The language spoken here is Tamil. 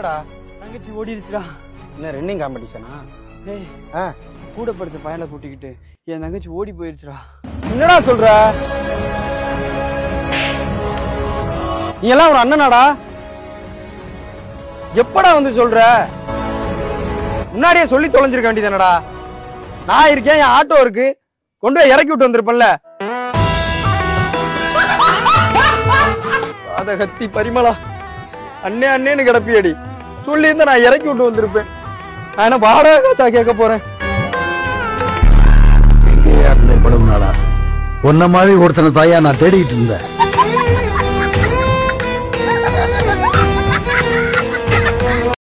என்னடா தங்கச்சி ஓடிடுச்சுடா என்ன ரன்னிங் காம்படிஷனா டேய் ஆ கூட படிச்ச பையனை கூட்டிக்கிட்டு என் தங்கச்சி ஓடி போயிடுச்சுடா என்னடா சொல்ற நீ எல்லாம் ஒரு அண்ணனாடா எப்படா வந்து சொல்ற முன்னாடியே சொல்லி தொலைஞ்சிருக்க வேண்டியதானடா நான் இருக்கேன் என் ஆட்டோ இருக்கு கொண்டு போய் இறக்கி விட்டு வந்திருப்பேன்ல அத கத்தி பரிமளா அண்ணே அண்ணேன்னு கிடப்பியடி சொல்லி இருந்தா நான் இறக்கி விட்டு வந்திருப்பேன் நான் என்ன வாடகை காசா கேட்க போறேன் எங்கேயா இருந்த இவ்வளவு நாளா உன்ன மாதிரி ஒருத்தனை தாயா நான் தேடிட்டு இருந்தேன்